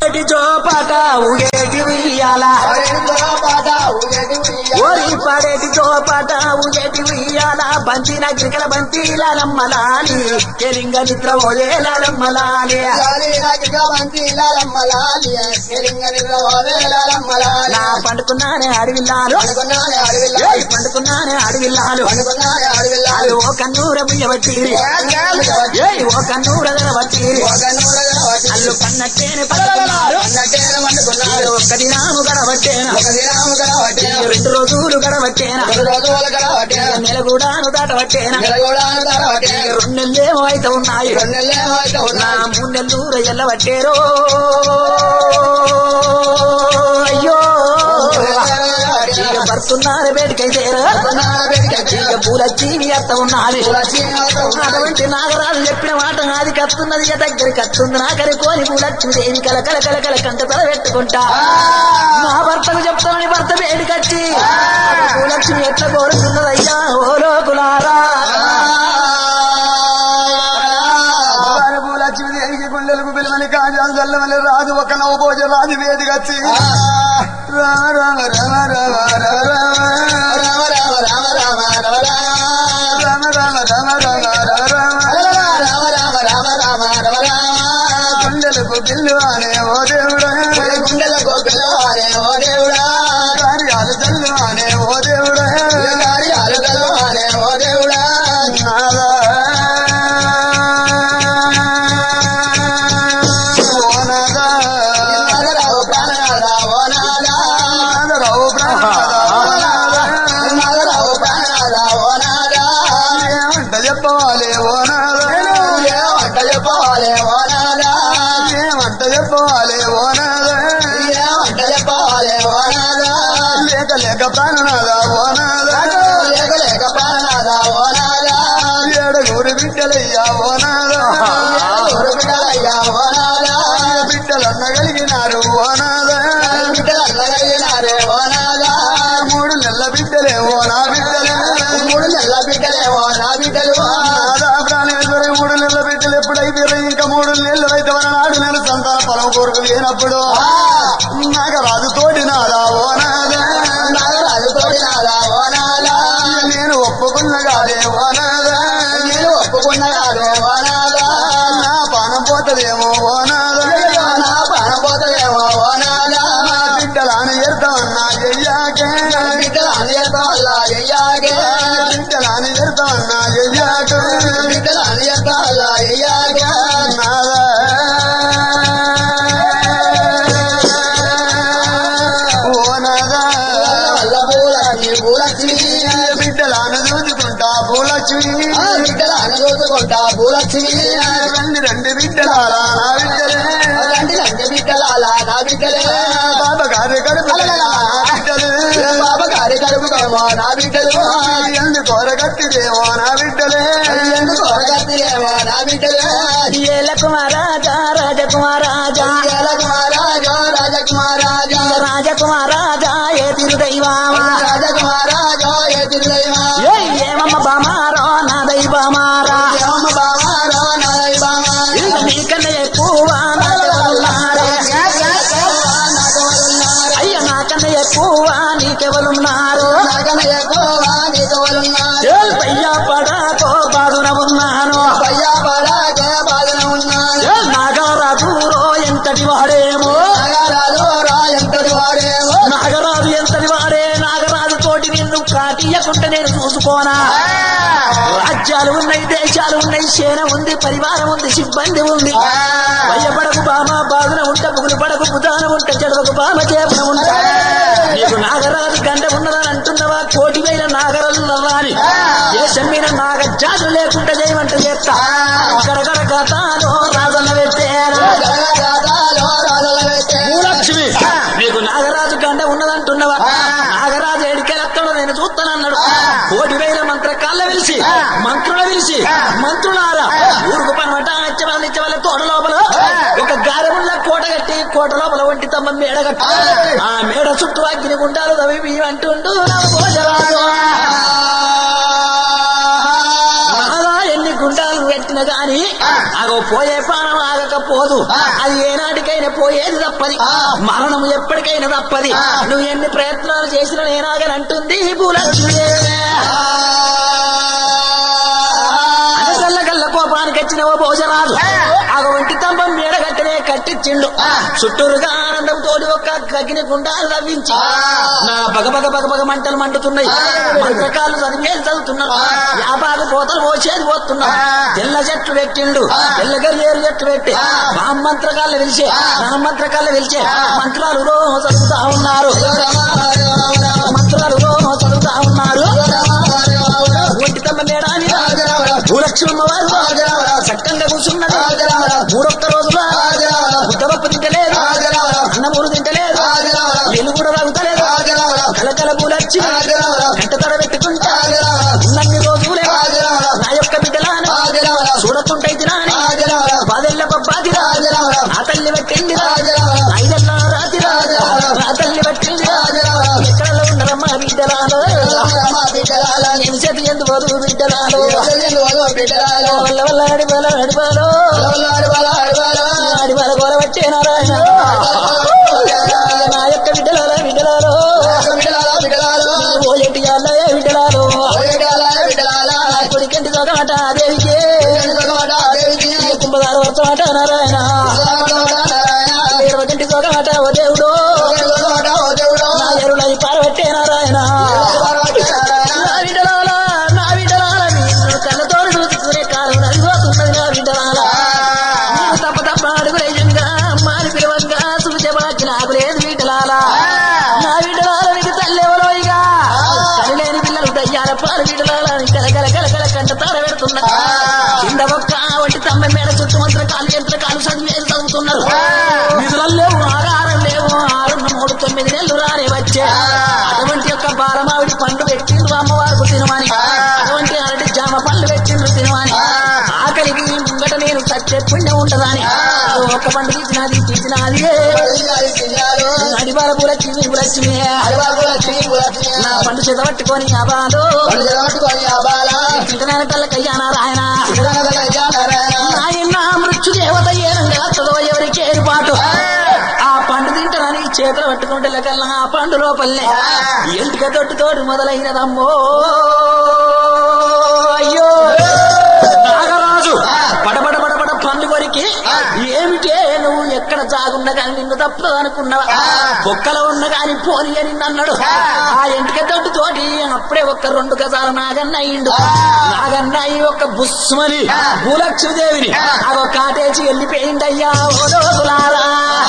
ఏటి చోపాట ఊగేటి ఉయ్యాల ఓరి పడేటి చోపాట ఊగేటి ఉయ్యాల బంతిన గిరికల బంతిలాలమ్మలాలి కెలింగ నిద్ర ఓలేలాలమ్మలాలి నా పండుకున్నానే అడవిల్లాలు ఏయ్ పండుకున్నానే అడవిల్లాలు అది ఓ కన్నూర ముయ్యబట్టిరి ఏయ్ ఓ కన్నూర గడబట్టిరి అల్లు కన్నట్టేనే పండుకున్నారు ఇది ఒక్క దినాము గడబట్టేనా ఇది రెండు రోజులు గడబట్టేనా ఇక నెల కూడాను దాటబట్టేనా ఇక రెండు నెలలేమో అయితే ఉన్నాయి నా మూడు నెలలు ఎల్లబట్టేరో అయ్యో ఇక భర్తున్నారు బయటకైతేరా ఇక పూల జీవి అత్త ఉన్నది అటువంటి నాగరాజు చెప్పిన మాట నాది కత్తున్నది ఇక దగ్గరికి కత్తుంది నాకని కోని పూలక్ష్మీదేవి కల కల కల కల కంట తల పెట్టుకుంటా నా భర్తకు చెప్తామని భర్త వేడికచ్చి పూలక్ష్మి ఎట్లా కోరుతున్నదయ్యా ఓ లోకులారా లక్ష్మీదేవికి గుండెలకు పిలువని కాజాలు చల్లమని రాజు ఒక నవభోజ రాజు వేదికచ్చి రామ రామ రామ రామ రామ రామ రామ రామ రామ రామ రామ గుండెలకు పిల్లు అనే ఓ దేవుడా కార్యాలు చల్లు అనే ఓ దేవుడా నాదా ఓ నాదా నాదరావు ప్రాణనాదా ఓ నాదా ఏమంట చెప్పవాలి ఓ నాదా ఏమంట చెప్పవాలి ఓ నాదా లేక లేక ప్రాణనాదా ఓ నాదా ఏడుగురు బిడ్డలయ్యా ఓ నాదా బిడ్డలన్న కలిగినారు ఓ నాదా మూడు నెలల బిడ్డలే ఓ నా బిడ్డలే మూడు నెలల బిడ్డలేమో నా బిడ్డలు నాదా ప్రాణేశ్వరి మూడు నెలల బిడ్డలు ఎప్పుడైతే ఇంకా మూడు నెలలు అయితే మన నాడు నేను సంతాన పొలం కొరకు లేనప్పుడు నాగరాజు తోటి నాదా ఓ నాదా నాగరాజు తోడి నాదా ఓ నాదా నేను ఒప్పుకున్న కాదే ఓ నాదా నేను ఒప్పుకున్నగానే ఓ నాదా నా పానం పోతదేమో ఓ నాదా అయ్యో, నా ప్రాణం పోతదేమో ఓ నాదా నా బిడ్డలాను ఎడతామన్నా చెయ్యాకే బిడ్డలు అందజేత వల్ల అయ్యాగే బిడ్డలాను ఎడతామన్నా చెయ్యాకే బిడ్డలు అందజేత వల్ల అయ్యాగే నాదా ఓ నాదా వల్ల పూలకి పూలక్ష్మి బిడ్డలాను చూసుకుంటా పూలక్ష్మి ఆ బిడ్డలు అనుదోచుకుంటా పూలక్ష్మి రండి రండి బిడ్డలారా నా బిడ్డలే రండి రండి బిడ్డలాలా నా బిడ్డలే బాబా గారి కడుపు బిడ్డలు బాబా గారి కడుపుకేమో నా బిడ్డలు ఎందు కోరగట్టిదేమో నా బిడ్డలే ఎందుకు కొరగత్తిరేమో నా బిడ్డలే ఏల కుమారాజా రాజకుమారాజా రాజకుమారాజా రాజకుమారాజా రాజకుమారాజా ఏ తిరుదైవామా రాజకుమారాజా ఏ తిరుదైవా ఏ ఏమమ్మ బామారో నా దైవమారా ఏమమ్మ బామారో నాదై బామా ఇక నీకన్నా ఎక్కువ నాకెవరున్నారే నాగవలున్నారు అయ్య నాకన్నా ఎక్కువ నీకెవరున్నారు నాకన ఎక్కువ నీకవలున్నారు ఏ పయ్యా పడాకో బాధున ఉన్నాను పయ్యా పడాకే బాధన ఉన్నారు ఏ నాగరాజురో ఎంతటి వాడేమో నాగరాజు రా ఎంతటి వాడేమో నాగరాజు ఎంతటి వాడే నాగరాజు తోటి నిన్ను కాటియకుంటే నేను చూసుకోనా రాజ్యాలు ఉన్నాయి దేశాలు ఉన్నాయి సేన ఉంది పరివారం ఉంది సిబ్బంది ఉంది భయపడకు బామ బాధన ఉంట పుగులు పడకు బుధాన ఉంట చెడవకు బామ చేపన ఉంట నీకు నాగరాజు గంట ఉన్నదని అంటున్నవా కోటి వేల నాగరాజు నవ్వాలి దేశం మీద నాగ జాతులు లేకుండా చేయమంట చేస్తా గడగడ కథలో రాజన్న పెట్టాను జగదాలో రాజుల పెట్టే భూలక్ష్మి నీకు నాగరాజు గండ ఉన్నదంటున్నవా నాగరాజు ఏడికెళ్ళొస్తాడో నేను చూస్తానన్నాడు కోటి వేల మంత్ర కాళ్ళ పిలిచి మంత్రుల పిలిచి మంత్రులారా ఊరుకు పనమట నిత్యవల నిత్యవల తోట లోపల ఒక గారెముళ్ళ కోట కట్టి కోట లోపల ఒంటి తమ్మ మేడ కట్టి ఆ మేడ చుట్టూ అగ్ని గుండాలు తవి బియ్యం అంటుండు నా భోజరాజు నాదా ఎన్ని గుండాలు పెట్టిన ఉన్నా గాని అగో పోయే ప్రాణం ఆగకపోదు అది ఏనాటికైనా పోయేది తప్పది మరణం ఎప్పటికైనా తప్పది నువ్వు ఎన్ని ప్రయత్నాలు చేసినా నేనాగని అంటుంది భూలక్ష్మి అనసల్ల గల్ల కోపానికి వచ్చిన ఓ భోజరాజు ఆగ ఒంటి తంబం మేడ కట్టనే కట్టించిండు చుట్టూరుగా ఆనందం తోడి ఒక్క అగ్ని గుండాలు తవ్వించి నా బగ బగ బగ బగ మంటలు మండుతున్నాయి మంత్రకాలు చదివేది చదువుతున్నాడు యాపాకు పోతలు పోసేది పోతున్నాడు తెల్ల చెట్లు పెట్టిండు తెల్ల గల్లేరు చెట్లు పెట్టి మా మంత్రకాళ్ళు పిలిచే నా మంత్రకాళ్ళు పిలిచే మంత్రాలు రో చదువుతా ఉన్నారు మంత్రాలు రో చదువుతా ఉన్నారు ఒంటి తమ్మ మేడాని భూలక్ష్మమ్మ వారు చక్కగా కూర్చున్నది మూడొక్క రోజుల ఉద్దపప్పు తింటలేదు అన్నమూరు తింటలేదు నీళ్ళు కూడా తాగుతలేదు కలకల పూలచ్చి గంట తడ పెట్టుకుంటా ఉన్నన్ని రోజులే నా యొక్క బిడ్డలాను చూడకుంటైతే నాని పదెళ్ళ పబ్బాది నా తల్లి పెట్టింది ఐదెళ్ళ రాతి నా తల్లి పెట్టింది ఎక్కడ ఉండరమ్మా బిడ్డలాలు నేను చేతి ఎందు వధువు బిడ్డలాలు వల్ల వల్ల అడిబాలో అడిబాలో అడిబాల గోల వచ్చే నారాయణ నా యొక్క బిడ్డలాల బిడ్డలాలో ఓ ఎట్టి అల్లయ్య బిడ్డలాలో నా కొడుకెంటి చదవట దేవికి కుంభదారు వర్చమాట నారాయణ ఇరవై గంటి చదవట ఓ దేవుడు నా ఎరులది పారబట్టే నారాయణ నా బిడ్డలాల నా బిడ్డలాల మీరు కళ్ళతోడు చూసుకునే కాలం నడిపోతున్నది నా బిడ్డలాల మీరు తప్ప తప్ప అడుగులేయంగా అమ్మాని పిలవంగా సూచబాకి నాకు లేదు బిడ్డలాల నా బిడ్డలాల మీకు తల్లెవరో ఇక కనిలేని పిల్లలు దయ్యాల పాలు బిడ్డలాల గల గల గల గల కంట తార పెడుతున్నా కింద ఒక్క వంటి తమ్మ మేడ చుట్టూ మంత్ర కాలు యంత్ర కాలు చదివేది చదువుతున్నారు నిధులు లేవు ఆధారం లేవు ఆరు మూడు తొమ్మిది నెలలు రానే వచ్చే అటువంటి యొక్క బాలమావిడి పండు పెట్టిండ్రు అమ్మవారికి తినమని అటువంటి అరటి జామ పళ్ళు పెట్టిండ్రు తినమని ఆకలికి ముంగట నేను చచ్చే పుణ్యం ఉంటదని ఒక్క పండు తీసినది తీసినది అడివాల పూలక్ష్మి పూలక్ష్మి నా పండు చేత పట్టుకొని అబాలు తింటనాయన కళ్ళకయ్యా నారాయణ నాయన మృత్యు దేవత ఏనంగా చదవ ఎవరికి ఏర్పాటు ఆ పండు తింటానని చేతులు పట్టుకుంటే లెక్కల్లా ఆ పండు లోపలనే ఎంటిక తొట్టు తోడు మొదలైనదమ్మో అయ్యో నాగరాజు పడబడ పడబడ పండు కొరికి ఏమిటే నువ్వు ఎక్కడ జాగున్న కానీ నిన్ను తప్పదు అనుకున్నావా బొక్కలో ఉన్న కానీ పోని అని అన్నాడు ఆ ఎంటిక తోటి తోటి అప్పుడే ఒక్క రెండు గజాల నాగన్న అయ్యిండు నాగన్న అయ్యి ఒక్క బుస్మని భూలక్ష్మీదేవిని ఆ ఒక్క కాటేసి వెళ్ళిపోయిందయ్యా ఓ రోజులారా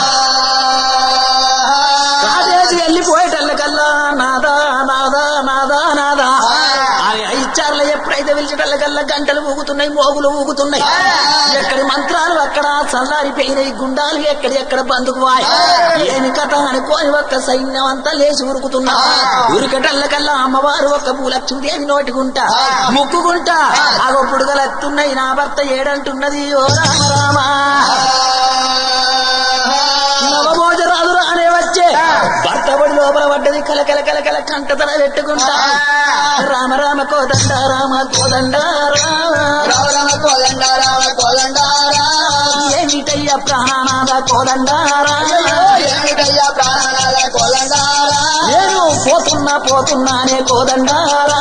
కాటేసి వెళ్ళిపోయేటల్లకల్లా నాదా నాదా నాదా నాదా అని ఐచారులు ఎప్పుడైతే పిలిచేటల్లకల్లా గంటలు ఊగుతున్నాయి మోగులు ఊగుతున్నాయి ఎక్కడి మంత్రాలు అక్కడ చల్లారిపోయినాయి గుండాలు ఎక్కడి ఎక్కడ బందుకు వాయి ఏమి కథ అనుకోని ఒక్క సైన్యం అంతా లేచి ఉరుకుతున్నా ఉరికటల్లకల్లా అమ్మవారు ఒక్క భూలక్ష్మీదేవి నోటికుంటా ముక్కుకుంటా అగో పుడుగలెత్తున్నాయి నా భర్త ఏడంటున్నది ఓ రామ రామా నవమోజరాలు రానే వచ్చే భర్త బడి లోపల పడ్డది కల కల కల కల కంట తల పెట్టుకుంటా రామ రామ కోదండ రామ కోదండ ఏమిటయ్యా ప్రాణనాథ కోదండ నేను పోతున్నా పోతున్నానే కోదండారా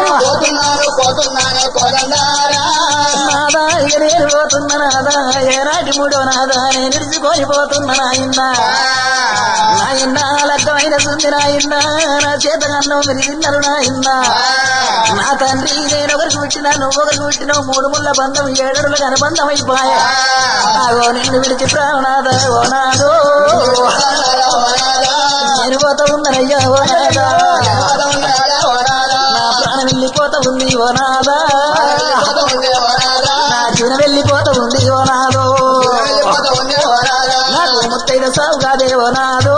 నాదా ఇక నేను పోతున్నా నాదా ఏనాటి మూడో నాదా నేను నిడిచికొని పోతున్నా నాయన్నా నాయన్నా లగ్గమైన సుంది నాయన్నా నా చేత కన్నం మీరు తిన్నారు నాయన్నా నా తండ్రి నేను ఒకరికి పుట్టినా నువ్వు ఒకరికి పుట్టినావు మూడు ముళ్ళ బంధం ఏడడుల అనుబంధం అయిపోయా ఆగో నిన్ను విడిచి ప్రాణనాథ ఓ నాదో నేను పోతా ఉందనయ్యా ఓ నాదా నా ప్రాణం వెళ్ళిపోతా ఉంది ఓ నాదా నా జీవన వెళ్ళిపోతా ఉంది ఓ నాదో నాకు ముత్తైద సాగు కాదేవో నాదో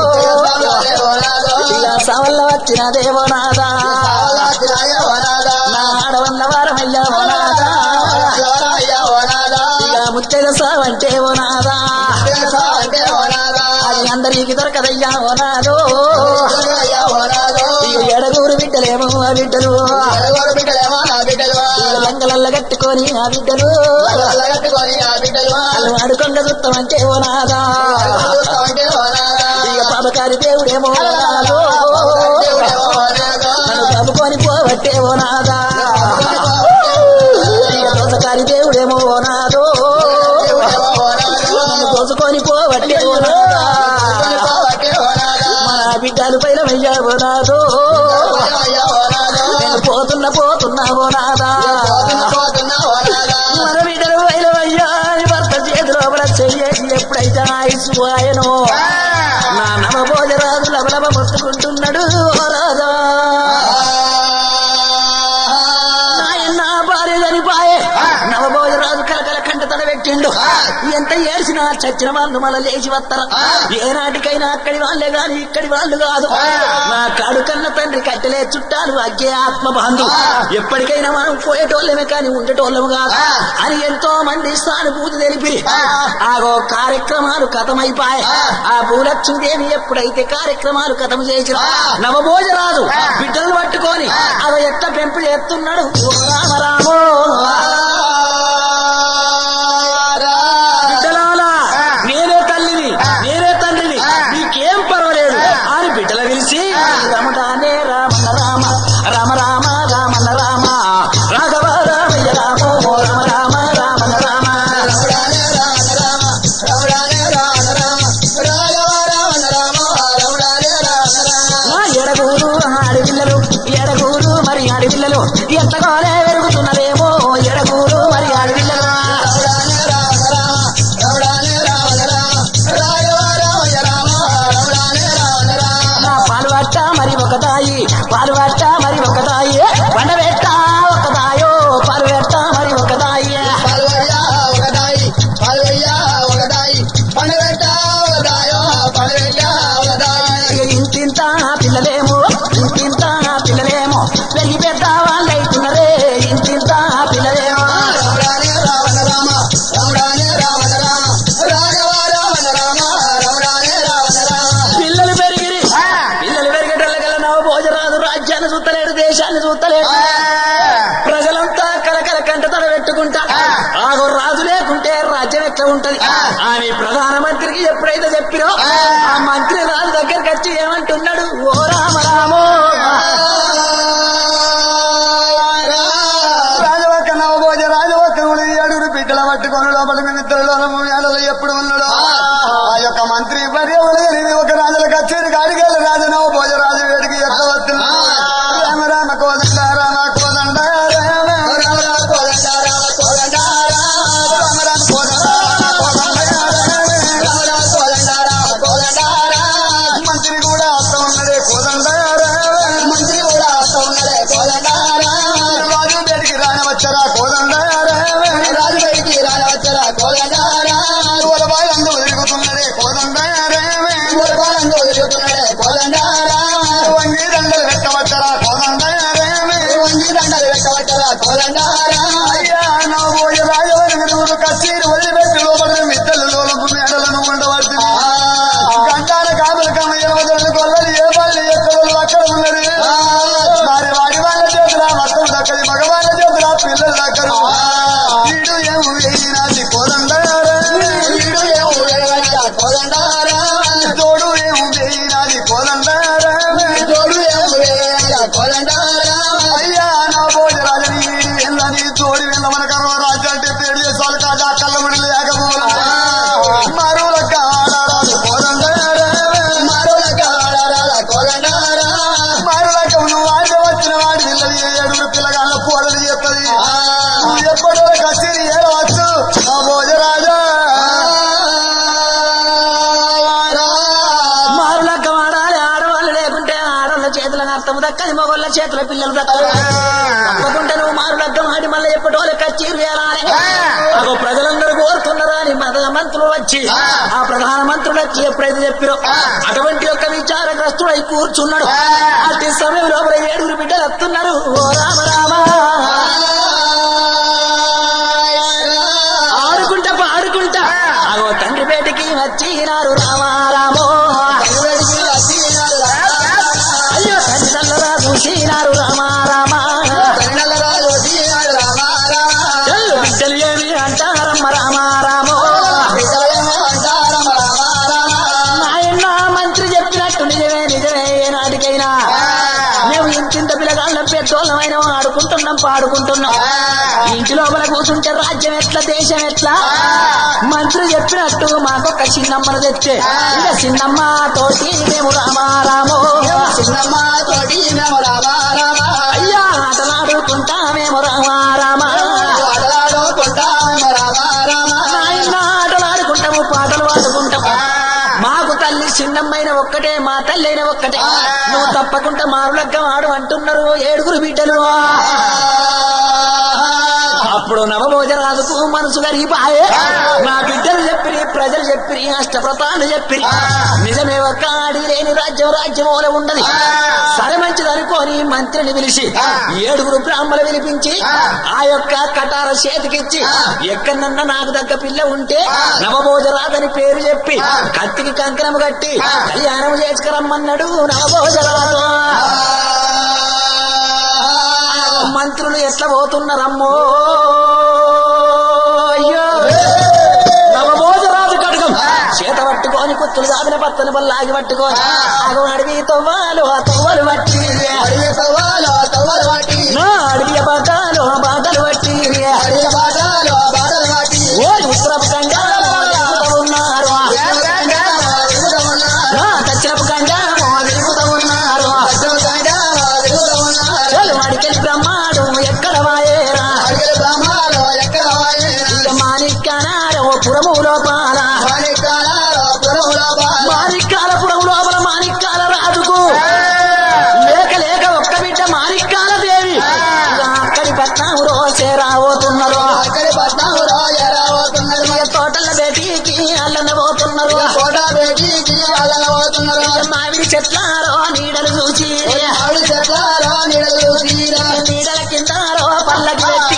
ఇలా సవల్ల వచ్చిన దేవనాదా నా ఆడవన్న వారమయ్యా ఓ నాదా ఇలా ముత్తైద సాగు అంటే ఓ నాదా అది అందరికి దొరకదయ్యా ఓ నాదో ఇక ఎడగూరు బిడ్డలేమో ఆ బిడ్డలు లంగలల్లగా కట్టుకొని ఆ బిడ్డలు కట్టుకొని ఆ బిడ్డలు వాళ్ళు ఆడుకొండ చూస్తామంటే ఓ నాదా అంటే ఇక పాపకారి దేవుడేమో ఓ నాదో నన్ను కలుపుకొని పోవట్టే ఓ నాదా ఇక దోసకారి దేవుడేమో ఓ నాదో నన్ను దోసుకొని పోవట్టే ఓ నాదా మన బిడ్డలు పైన వెయ్యావో నాదో నేను పోతున్నా పోతున్నా ఓ నాదా మన బిడ్డలు పైన వెయ్యా అని భర్త చేతిలో చెయ్యేసి ఎప్పుడైతే ఆయుసు ఆయనో నా నవభోజరాజు లబలబ మొత్తుకుంటున్నాడు ఓ రాజా నాయన భార్య చనిపాయే నవభోజరాజు కలకల కంట తడ పెట్టిండు ఎంత ఏడ్చినా చచ్చిన వాళ్ళు మళ్ళీ లేచి వస్తారు ఏనాటికైనా అక్కడి వాళ్ళే గాని ఇక్కడి వాళ్ళు కాదు నా కాడు కన్న తండ్రి కట్టెలే చుట్టాలు అగ్గే ఆత్మ బంధు ఎప్పటికైనా మనం పోయేటోళ్ళమే కానీ ఉండేటోళ్ళము కాదు అని ఎంతో మంది సానుభూతి తెలిపి ఆగో కార్యక్రమాలు కథమైపాయి ఆ భూలక్ష్మీదేవి ఎప్పుడైతే కార్యక్రమాలు కథము చేసిన నవభోజరాజు బిడ్డలను పట్టుకొని అవి ఎట్లా పెంపు చేస్తున్నాడు ఓ రామ రామో బిడ్డలాలా నేనే తల్లిని నేనే తండ్రిని నీకేం పర్వాలేదు అని బిడ్డల పిలిచి రమదానే రామన్న రామ రామ రామ రామన్న రామ రాఘవ రామయ్య రామో రామ రామ రామన్న రామ నా ఎడగూరు ఆడపిల్లలు ఎడగూరు మరి ఆడపిల్లలు ఎంతగానే పెరుగుతున్నదేమో ఎడగూరు మరి ఆడపిల్లలు నా పాలు పట్ట మరి ఒక తాయి పాలు పట్ట మరి ఒక తాయి పండ పెట్ట ఒక తాయో పాలు పెట్ట మరి ఒక తాయి ఇంతింత పిల్లలేమో ఇంతింత పిల్లలేమో పెరిగి పెద్ద వాళ్ళైతున్నరే ఇంతింత పిల్లలేమో పిల్లలు పెరిగిరి పిల్లలు పెరిగేటల్లకల్లా నవ భోజరాదు రాజ్యాన్ని చూస్తలేడు దేశాన్ని చూస్తలేడు ప్రజలంతా కలకల కంట తడ పెట్టుకుంటా ఆగో రాజు లేకుంటే రాజ్యం ఎట్లా ఉంటది ఆమె ప్రధానమంత్రికి ఎప్పుడైతే చెప్పినో ఆ మంత్రి రాజు దగ్గరికి వచ్చి ఏమంటున్నాడు ఓ రామ రామో రాజవక్క నవభోజ రాజవక్క ఏడుగురు బిడ్డల పట్టుకొని లోపల మిత్రులలో ఏడలో ఎప్పుడు ఉన్నాడో ఆ యొక్క మంత్రి భార్య ఉలగని ఒక రాజుల కచేరి కాడికెళ్ళి రాజు నవభోజ రాజు వేడికి ఎట్లా వస్తుంది రామ రామ కోదండ రామ కోదండ రామ రామ రామ కోదండ రామ కోదండ రామ రామ కోదండ రామ కోదండ రామ మంత్రి కూడా అత్త ఉన్నదే కోదండ రామ మంత్రి కూడా అత్త ఉన్నదే కోదండ రాజు బయటికి రానవచ్చరా కోదండ రాజు బయటికి రానవచ్చరా కోదండ వలబాలందు తిరుగుతున్నదే కోదండ వలబాలందు తిరుగుతున్నదే కోదండ వంగి దండలు పెట్టవచ్చరా కోదండ వంగి దండలు పెట్టవచ్చరా కోదండ అయ్యా నా పోయి రాజవరం నువ్వు కచేరి వదిలిపెట్టి లోపల మిద్దలు లోలపు మేడలను ఉండవద్దు గంటాల కాపుల కమయ్య వదలు కొల్లలు ఏ పళ్ళు ఎక్కడ అక్కడ ఉన్నది మరి వాడి వాళ్ళ చేతుల మొత్తం దక్కది మగవాళ్ళ చేతుల పిల్లలు దక్కరు వీడు ఏము వేయినాది కోదండారా వీడు ఏము వేయగలట కోదండారా తోడు ఏము వేయినాది కోదండారా తోడు ఏము వేయగల కోదండారా అయ్యా నా భోజరాజని వీడి వెళ్ళని తోడి వెళ్ళ మన కర్మ రాజ్యం అంటే పేరు చేసాలు కాదు ఆ కళ్ళ ముడి లేకపోవడం మరుల కాడరాదు కోదండారా మరుల కాడరాదు కోదండారా మరులకు నువ్వు ఆడితే వచ్చిన వాడి పిల్లలు ఏడుగురు పిల్లగాళ్ళ పోడలు చెప్తుంది ఎప్పుడో కచేరి ఏడవచ్చు ఆ భోజరాజా మారులక్క వాడాలి ఆడవాళ్ళు లేకుంటే ఆడవాళ్ళ చేతుల అర్థం దక్కది మగవాళ్ళ చేతుల పిల్లలు దక్కదు తప్పకుండా నువ్వు మారులగ్గం ఆడి మళ్ళీ ఎప్పటోళ్ళ కచ్చీరు వేయాలి అగో ప్రజలందరూ కోరుతున్నారా అని మత మంత్రులు వచ్చి ఆ ప్రధాన మంత్రులు వచ్చి ఎప్పుడైతే చెప్పిరో అటువంటి యొక్క విచారగ్రస్తుడై కూర్చున్నాడు అట్టి సమయం లోపల ఏడుగురు బిడ్డలు వస్తున్నారు ఓ రామ రామ ఆడుకుంటా పాడుకుంటా అగో తండ్రి పేటికి వచ్చినారు రామా రామో అయ్యో తల్లి తల్లరా చూసినారు రామా రామా మనం పాడుకుంటున్నాం ఇంటి లోపల కూర్చుంటే రాజ్యం ఎట్లా దేశం ఎట్లా మంత్రులు చెప్పినట్టు మాకొక చిన్నమ్మను తెచ్చే ఇక చిన్నమ్మ తోటి మేము రామారామో చిన్నమ్మ తోటి మేము రామ రామ అయ్యా ఆటలాడుకుంటా మేము రామారామా ఆటలాడుకుంటా మేము రామ రామ నాయన ఆటలాడుకుంటాము పాటలు పాడుకుంటాము మాకు తల్లి చిన్నమ్మైన ఒక్కటే మా తల్లి అయిన ఒక్కటే నువ్వు తప్పకుండా మారులగ్గ ఆడు అంటున్నారు ఏడుగురు బిడ్డలు అప్పుడు నవభోజరాజుకు మనసు కరిగిపాయే నా బిడ్డలు చెప్పిరి ప్రజలు చెప్పిరి అష్టప్రతాలు చెప్పిరి నిజమే ఒక్క ఆడి లేని రాజ్యం రాజ్యం ఓల ఉండదు సరే మంచిది అనుకోని మంత్రిని పిలిచి ఏడుగురు బ్రాహ్మలు పిలిపించి ఆ యొక్క కటార చేతికిచ్చి ఎక్కడన్నా నాకు దగ్గ పిల్ల ఉంటే నవభోజరాజని పేరు చెప్పి కత్తికి కంకణం కట్టి కళ్యాణం చేసుకురమ్మన్నాడు నవభోజరాజు మంత్రులు ఎట్లా పోతున్నారమ్మో అయ్యో నవమోజరాజు కడగం చేత పట్టుకొని కుత్తులు సాగిన పత్తని బల్లాగి పట్టుకొని ఆగు అడవి తవ్వాలు ఆ తవ్వలు పట్టి అడిగే సవాలు తవ్వలు వాటి నా అడవి బాటలు ఆ బాటలు పట్టి అడిగే బాటలు బాటలు వాటి ఓ ఉత్తరపు కండాలు తిరుగుతూ ఉన్నారు నా దక్షిణపు కండాము తిరుగుతూ ఉన్నారు చలు అడికెళ్ళి బ్రహ్మాడు ఎక్కడ వాయేరా ఇక మాణిక్యానారో పురము లోపాల మాణిక్యాలపురం లోపల మాణిక్యాల రాజుకు లేక లేక ఒక్క బిడ్డ మాణిక్యాల దేవి ఇక అక్కడి పట్నం రోసే రాబోతున్నారు ఇక తోటల బేటీకి అల్లన పోతున్నారు ఇక మామిడి చెట్లారో నీడలు చూసి నీడల కిందారో పల్లకి పెట్టి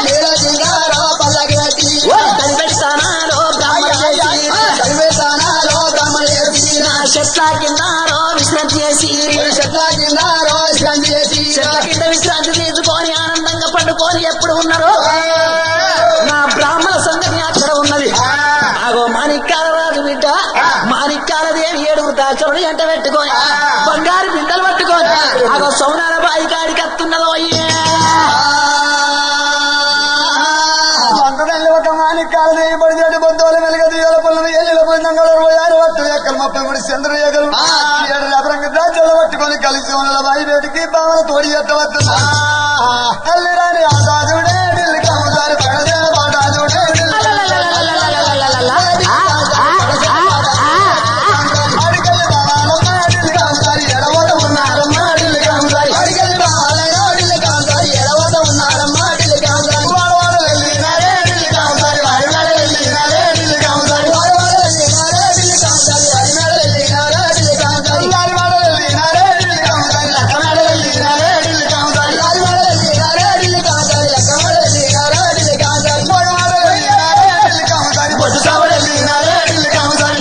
ఓ తడి పెడతానారో బ్రాహ్మణ చేసి నా చెట్ల కిందారో విశ్రాంతి చేసి చెట్ల కింద విశ్రాంతి తీసుకొని ఆనందంగా పండుకొని ఎప్పుడు ఉన్నారో నా బ్రాహ్మణ సంగతి అక్కడ ఉన్నది ఆగో మాణిక్యాల రాజు బిడ్డ మాణిక్యాల దేవి ఏడుగురు దాచరుడు ఎంట పెట్టుకొని బంగారు బిడ్డలు పట్టుకొని ఆగో సౌనాల బాయి కాడికి అత్తున్నదో అయ్యే మంటదండి ఒక మాణిక్యాలు దేయబడి చెడు బొద్దోలు మెలుగ దియ్యాల పుల్లని ఎల్లుల పొందంగళ పోయారు వట్టు ఎక్కలు ముప్పై మూడు చంద్ర ఎగలు ఏడు రబరంగ దాచాలు పట్టుకొని కలిసి ఉన్న బాయి వేటికి బావల తోడి ఎత్తవద్దు అల్లి రాని ఆదాజుడే ఢిల్లీ కమ్ముతారు పడదే పాటాజుడే అడిగల్లి బావాలమ్మ ఢిల్లీ కమ్ముతారు ఎడవట ఉన్నారమ్మ ఢిల్లీ కమ్ముతారు వాడవాడ వెళ్ళినారే ఢిల్లీ కమ్ముతారు వాడివాడ వెళ్ళినారే ఢిల్లీ కమ్ముతారు వాడివాడ వెళ్ళినారే ఢిల్లీ కమ్ముతారు లక్కనాడ వెళ్ళినారే ఢిల్లీ కమ్ముతారు వాడవాడ వెళ్ళినారే ఢిల్లీ కమ్ముతారు బొట్టు సావ వెళ్ళినారే ఢిల్లీ కమ్ముతారు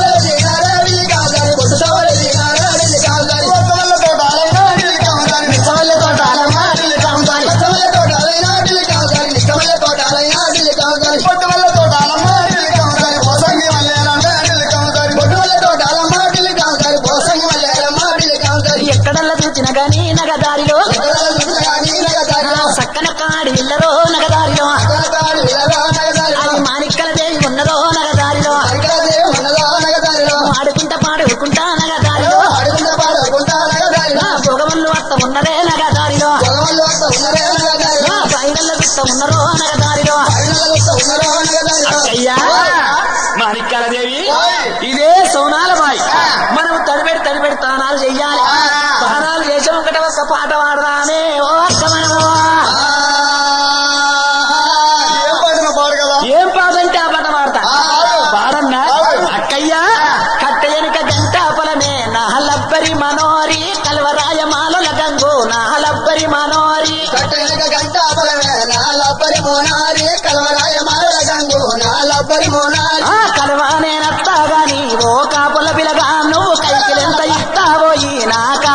కొత్త వల్ల తోటాలైనా ఢిల్లీ కమ్ముతారు నిత్యవల్ల తోటాలమ్మ ఢిల్లీ కమ్ముతారు పొట్టు వల్ల తోటాలమ్మ ఢిల్లీ కమ్ముతారు పోసంగి మల్లేరంటే ఢిల్లీ కమ్ముతారు ఎక్కడల్లా చూచిన గాని నగదారిలో సక్కన కాడి ఇల్లరో నగదారిలో అది మాణిక్కల దేవి ఉన్నదో నగదారిలో ఆడుకుంటా పాడుకుంటా నగదారిలో నా భోగములు అత్త ఉన్నదే నగదారిలో నా పైగల్ల గుత్త ఉన్నరో నగదారిలో అయ్యా మాణిక్యాల దేవి ఇదే సోనాల బాయి మనం తడిపెడి తడిపెడి తానాలు చెయ్యాలి తానాలు చేసాం ఒకటి ఒక్క పాట పాడదానే ఓ అక్క మనము ఏం పాడిన పాడు కదా ఏం పాదంటే ఆ పాట పాడతా పాడన్నా అక్కయ్యా కట్ట ఎనుక గంట పొలమే నహలబ్బరి మనోరి కల్వరాయ మాలల గంగు నహలబ్బరి మనోరి ఆ కలవానే నత్తా గాని ఓ కాపుల పిలగా నువ్వు కైకిలెంత ఇస్తావోయి నా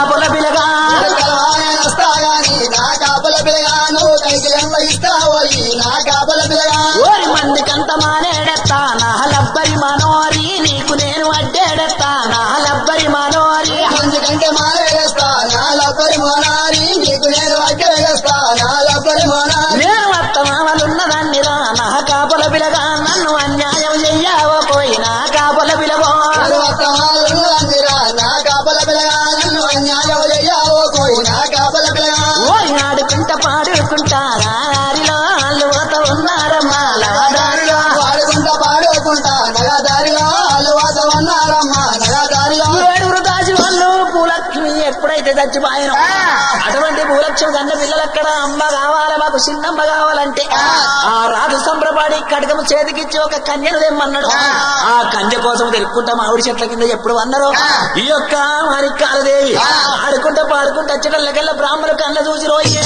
అయితే చచ్చిపోయాను అటువంటి భూలక్ష్మి కన్న పిల్లలు అక్కడ అమ్మ కావాలి మాకు చిన్నమ్మ కావాలంటే ఆ రాజు సంబరపడి కడకము చేతికిచ్చి ఒక కన్యను తెమ్మన్నాడు ఆ కన్య కోసం తెలుపుకుంటా మామిడి చెట్ల కింద ఎప్పుడు అన్నారు ఈ యొక్క మరి కాలదేవి ఆడుకుంటా పాడుకుంటా వచ్చేటల్లకల్లా బ్రాహ్మణ కళ్ళ చూసి రోజే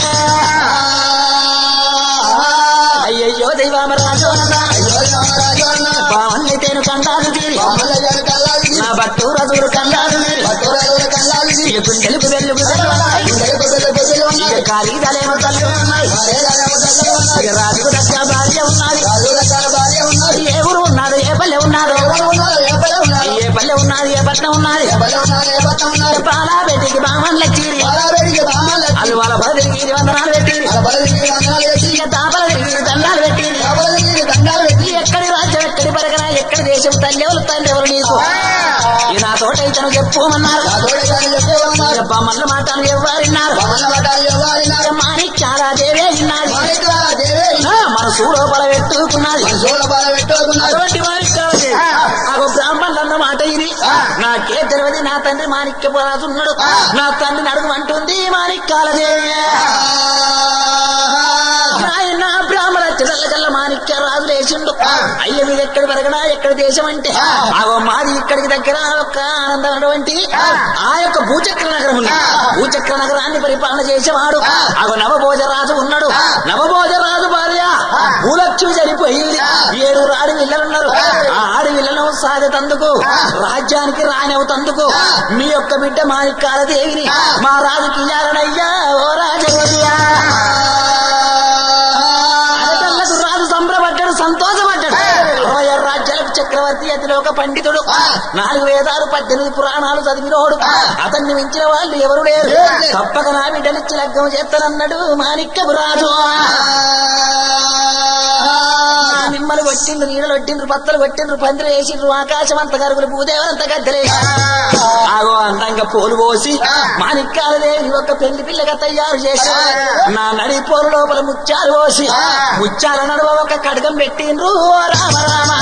అయ్యయ్యో దైవామరాజు బావన్ని తేను కండాలు తీరి నా భక్తు రజుడు కండాలు తీరి ఇక గుండెలకు వెల్లుకు ఇక ఖరీదాలేమో తల్లి ఉన్నాయి ఇక రాజుకు దగ్గర భార్య ఉన్నది ఏ ఊరు ఉన్నది ఏ పల్లె ఉన్నదో ఏ పల్లె ఉన్నది ఏ పట్నం ఉన్నది పాలా పెట్టికి బామన్ల చీరి వాళ్ళు వాళ్ళ పద తిరిగి వందనాలు పెట్టింది ఇక తాపల తిరిగి దండాలు పెట్టింది ఎక్కడి రాజ్యం ఎక్కడి పరగన ఎక్కడి దేశం తల్లి ఎవరు తండ్రి ఎవరు నీకు ఈ నా తోట ఇతను చెప్పుమన్నారు ఇక బొమ్మల మాటలు ఎవరిన్నారు మాణిక్యాల దేవే విన్నది ఆ, మన సూలోపల పెట్టుకున్నది అటువంటి మాణిక్యాల దేవి నాకు బ్రాహ్మణులు అన్న మాట ఇది నాకే తెలియదు నా తండ్రి మాణిక్య ఉన్నాడు నా తండ్రిని అడుగుమంటుంది మాణిక్యాల దేవి ఆయన బ్రాహ్మణ చిల్లకల్ల మాణిక్య రాజు లేచిండు అయ్య మీది ఎక్కడి పెరగనా ఎక్కడి దేశం అంటే ఆగో మాది ఇక్కడికి దగ్గర ఒక ఆనందమైనటువంటి ఆ యొక్క భూచక్ర నగరం ఉంది భూచక్ర నగరాన్ని పరిపాలన చేసేవాడు ఆగో నవభోజ రాజు ఉన్నాడు నవభోజ రాజు భార్య భూలక్ష్మి చనిపోయింది ఏడు ఆడి విల్లలున్నారు ఆ ఆడి విల్లను సాగతందుకు రాజ్యానికి రానివుతందుకు మీ యొక్క బిడ్డ మాణిక్యాల దేవిని మా రాజుకి ఇయ్యాలనయ్యా ఓ రాజవయ్యా అరకల్లకు రాజు సంబరపడ్డాడు సంతోషపడ్డాడు ఇరవై ఆరు రాజ్యాలకు చక్రవర్తి అతిలో ఒక పండితుడు నాలుగు వేదాలు పద్దెనిమిది పురాణాలు చదివినోడు అతన్ని మించిన వాళ్ళు ఎవరు లేరు తప్పక నా బిడ్డనిచ్చి లగ్గం చేస్తానన్నాడు మాణిక్యపు రాజు నిమ్మలు కొట్టిండ్రు నీడలు కొట్టిండ్రు పత్తలు కొట్టిండ్రు పందిరు వేసిండ్రు ఆకాశం అంత గరుగులు భూదేవరంత గద్దలేసి ఆగో అందంగా పోలు పోసి మాణిక్యాల దేవి ఒక పెళ్లి పిల్లగా తయారు చేసి నా నడి పోలు లోపల ముత్యాలు పోసి ముత్యాల నడువ ఒక కడగం పెట్టిండ్రు ఓ రామ రామ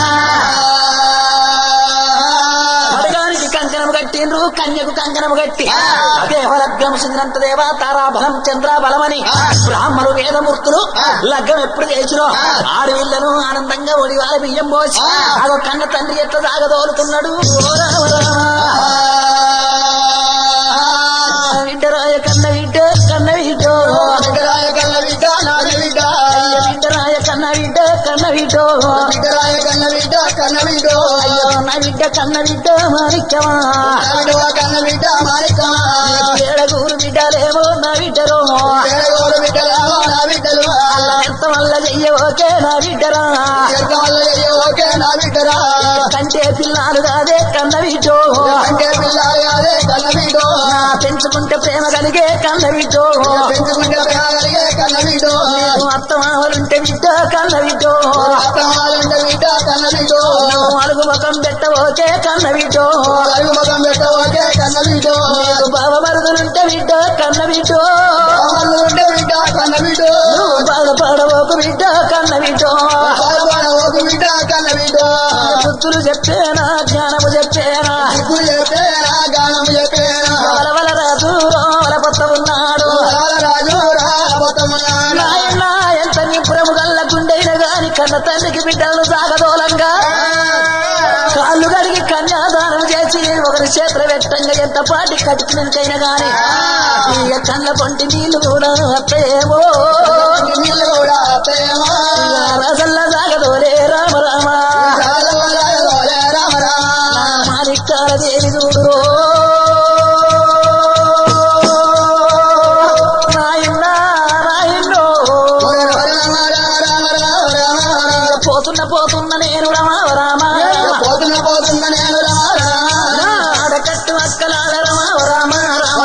కడగానికి కంకణం కట్టిండ్రు కన్యకు కంకణం కట్టి అదే లగ్గం సింద్రంత దేవ తారాబలం చంద్రాబలమని బ్రాహ్మణులు వేదమూర్తులు లగ్గం ఎప్పుడు చేసిరో ఆడవిళ్లను ఆనందంగా ఒడివాల బియ్యం పోసి అదో కన్న తండ్రి ఎట్లా సాగదోలుతున్నాడు ఓ రామ రామ విడ్డరాయ కన్న విడ్డ కన్న విడ్డో అయ్య విడ్డరాయ కన్న విడ్డ కన్న విడ్డో అయ్యో నా విడ్డ కన్న విడ్డ మాణిక్యమా ఏడగూరు బిడ్డలేమో నా విడ్డరో అల్ల ఎంత వల్ల చెయ్యవోకే నా బిడ్డరా కంటే పిల్లాలు కాదే కన్న విడ్డో నా పెంచుకుంటే ప్రేమ కలిగే కన్న విడ్డో అత్త మామలుంటే బిడ్డ కన్న విడ్డో అలుగు ముఖం పెట్టవోకే కన్న విడ్డో బావ మరుదులుంటే బిడ్డ కన్న విడ్డో నువ్వు బాధపడవోకు బిడ్డ కన్న విడ్డో బుద్ధులు చెప్పేనా జ్ఞానము చెప్పేనా వలవల రాజు రోల పొత్త ఉన్నాడు నాయన ఎంత నిపురము గల్ల గుండెైన గాని కన్న తండ్రికి బిడ్డలను సాగదోలంగా కాళ్ళు కడిగి కన్యాదానం చేసి ఒకరి చేతుల వెట్టంగా ఎంత పాటి కట్టినకైనా గాని ఈ కళ్ళ పొంటి నీళ్లు కూడా అత్తయేమో రసల్ల సాగదోలే రామ రామ మాణిక్యాల దేవి చూడు నాయన్న నాయన్నో పోతున్న పోతున్న నేను రమ రామ పోతున్న పోతున్న నేను రామ రామ ఆడకట్టు అక్కలాడ రమ రామ రామ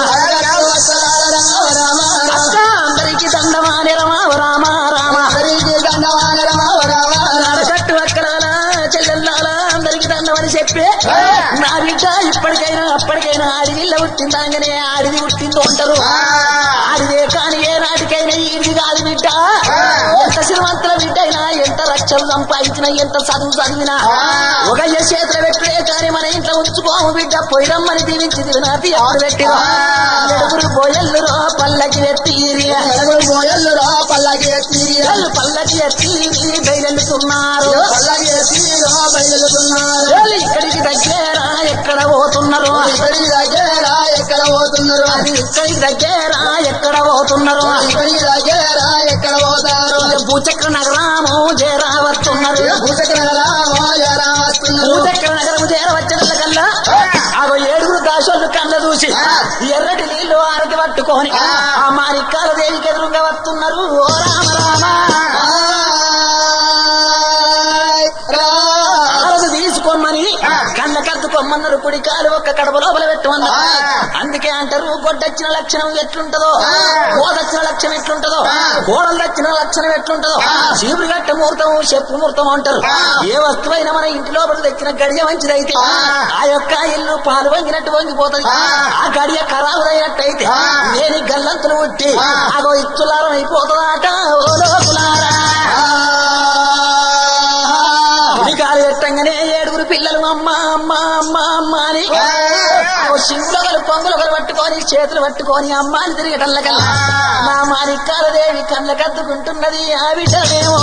అక్క అందరికి దండమాని రమ రామ రామ ఆడకట్టు అక్కలాల చెల్లెల్లాల అందరికి దండమని చెప్పి నా బిడ్డ ఇప్పటికైనా అప్పటికైనా అడవిలో పుట్టిందాగానే ఆడిది పుట్టిందో అంటారు ఆడిదే కాని ఏ నాటికైనా ఈడిది కాదు బిడ్డ ఎంత శ్రీమంతుల బిడ్డ అయినా ఎంత లక్షలు సంపాదించినా ఎంత చదువు చదివినా ఒక చేతుల పెట్టుడే కానీ మన ఇంట్లో ఉంచుకోము బిడ్డ పొయ్యమ్మని దీవించి దివినాతి ఎవరు పెట్టినా ఎడుగురు పోయల్లు రో పల్లకి ఎత్తిరి నలుగురు పోయల్లు రా పల్లకి ఎత్తి వాళ్ళు పల్లకి ఎత్తిరి బయలుతున్నారు పల్లకి ఎత్తి రా బయలుతున్నారు వాళ్ళు ఇక్కడికి దగ్గర ఎక్కడ పోతున్నారు ఇక్కడికి దగ్గర ఎక్కడ పోతున్నారు అది ఇక్కడికి దగ్గర ఎక్కడ పోతున్నారు ఇక్కడికి దగ్గర ఎక్కడ పోతారు భూచక్ర నగరాము చేరావస్తున్నారు భూచక్ర రామో ఎరా వస్తున్నారు భూచక్ర నగరము చేరవచ్చిన కల్లా ఆగో ఏడుగురు దాసోళ్ళు కళ్ళ చూసి ఎర్రటి నీళ్లు ఆరతి పట్టుకొని ఆ మారికాల దేవికి ఎదురుగా వస్తున్నారు ఓ రామ రామ ఆయ్ రా ఆరతి తీసుకోమని కళ్ళ కత్తుకోమన్నారు కుడి కాలు ఒక్క కడప లోపల పెట్టమన్నారు అందుకే అంటారు గొడ్డొచ్చిన లక్షణం ఎట్లుంటదో కోదొచ్చిన లక్షణం ఎట్లుంటదో కోడలు దచ్చిన లక్షణం ఎట్లుంటదో చీపురు గట్ట ముహూర్తము చెప్పు ముహూర్తం అంటారు ఏ వస్తువైనా మన ఇంటి లోపల తెచ్చిన గడియ మంచిదైతే ఆ యొక్క ఇల్లు పాలు వంగినట్టు వంగిపోతుంది ఆ గడియ ఖరాబు అయినట్టయితే నేను గల్లంతులు ఉట్టి అగో ఇచ్చులారం అయిపోతుందట ఓ లోకులారా ఉడికాలు పెట్టంగానే ఏడుగురు పిల్లలు అమ్మ అమ్మ అమ్మ అమ్మ అని సింగులగలు పొంగులగలు పట్టుకొని చేతులు పట్టుకొని అమ్మాని తిరిగటల్ల కల్లా నా మాణిక్కాల దేవి కళ్ళ కద్దుకుంటున్నది ఆ బిడ్డలేమో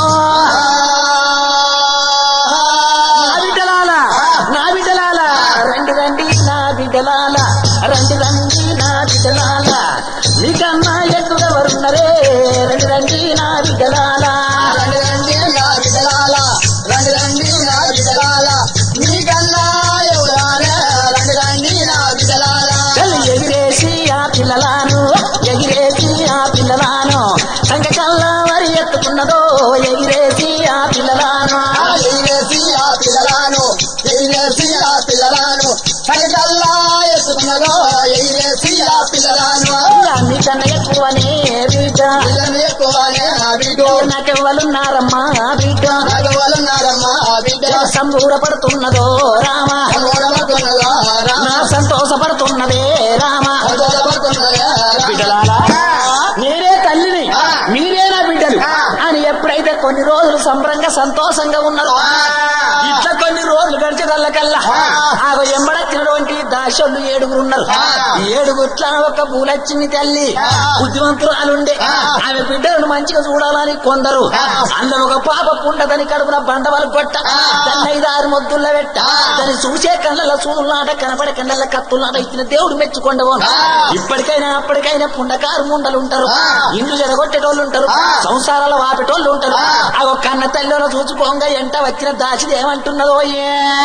నా బిడ్డలాల నా బిడ్డలాల రెండు రండి నా బిడ్డలాల రెండు రండి నా బిడ్డలాల మీకన్నా ఎదురెవరున్నరే రెండు రండి నా బిడ్డలాల రండి రండి నా బిడ్డలాల రండి రండి నా బిడ్డలాల మీకన్నా ఎవరాలే రండి రండి నా బిడ్డలాల కళ్ళు ఎగిరేసి ఆ పిల్లలాను ఎగిరేసి ఆ పిల్లలాను సంగకల్ల మరి ఎత్తుకున్నదో ఎగిరేసి ఆ పిల్లలాను ఎగిరేసి ఆ పిల్లలాను ఎగిరేసి ఆ పిల్లలాను సరికల్లా ఎత్తుకున్నదో ఎగిరేసి ఆ పిల్లలాను అన్ని కన్న ఎక్కువనే బిడ్డ పిల్లని ఎక్కువనే ఆ బిడ్డ నాకెవ్వలున్నారమ్మా బిడ్డ నాగవాలన్నారమ్మా ఆ బిడ్డ సంబూరపడుతున్నదో రామ సంగోడమవుతున్నదా రా నా సంతోషపడుతున్నదే రామ సంగోడమవుతున్నదా రా బిడ్డలారా నేనే తల్లిని మీరే నా బిడ్డలు అని ఎప్పుడైతే కొన్ని రోజులు సంబరంగా సంతోషంగా ఉన్నారు ఇట్లా కొన్ని రోజులు గడిచేదల్లకల్లా ఆగో ఎంబడచ్చినటువంటి దాసోళ్ళు ఏడుగురు ఉన్నారు ఈ ఏడుగుట్ల ఒక పూలచ్చింది తల్లి బుద్ధిమంతురాలుండే ఆమె బిడ్డలను మంచిగా చూడాలని కొందరు అందులో ఒక పాప పుండదని కడుపున బండవాళ్ళు కొట్ట దాన్ని ఐదారు మొద్దుల్లో పెట్ట దాన్ని చూసే కళ్ళ చూడులాట కనపడే కళ్ళ కత్తులాట ఇచ్చిన దేవుడు మెచ్చుకొండవోను ఇప్పటికైనా అప్పటికైనా పుండకారు ముండలు ఉంటారు ఇండ్లు జరగొట్టేటోళ్ళు ఉంటారు సంసారాల వాపేటోళ్ళు ఉంటారు ఆ ఒక కన్న తల్లిలో చూసుకోంగా ఎంట వచ్చిన దాచిది ఏమంటున్నదో ఏ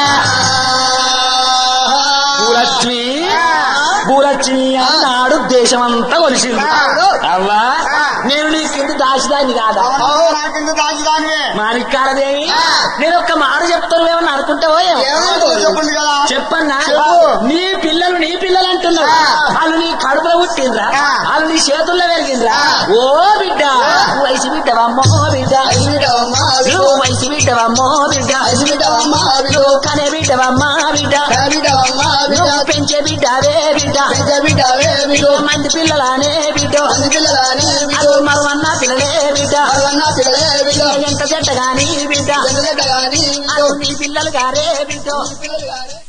భూలక్ష్మి భూలక్ష్మి అన్నాడు దేశమంతా కొలిసింది అవ్వా నేను నీ కింద దాచిదాన్ని కాదా నాకింద దాచిదానివే మాణిక్కాలదేవి నేను ఒక్క మాట చెప్తాను ఏమన్నా అనుకుంటావో ఏమో? ఏమంటో చెప్పండి కదా చెప్పన్నా చెప్పు. నీ పిల్లలు నీ పిల్లలు అంటున్నావు వాళ్ళు నీ కడుపులో పుట్టిండ్రా వాళ్ళు నీ చేతుల్లో పెరిగిండ్రా ఓ బిడ్డ నువ్వు వయసు బిడ్డవమ్మో బిడ్డ బిడ్డవమ్మా నువ్వు వయసు బిడ్డవమ్మో బిడ్డ బిడ్డవమ్మా నువ్వు కనే బిడ్డవమ్మా బిడ్డ బిడ్డవమ్మా బిడ్డ నువ్వు పెంచే బిడ్డవే బిడ్డ పెద్ద బిడ్డవే బిడ్డ మంది పిల్లలానే బిడ్డ మంది పిల్లలని బిడ్డ అది మరవన్న పిల్లలే బిడ్డ మరవన్న పిల్లలే బిడ్డ ఎంత చెట్ట గాని బిడ్డ పెద్ద కానీ అది నీ పిల్లలు గారే బిడ్డ పిల్లలు కానీ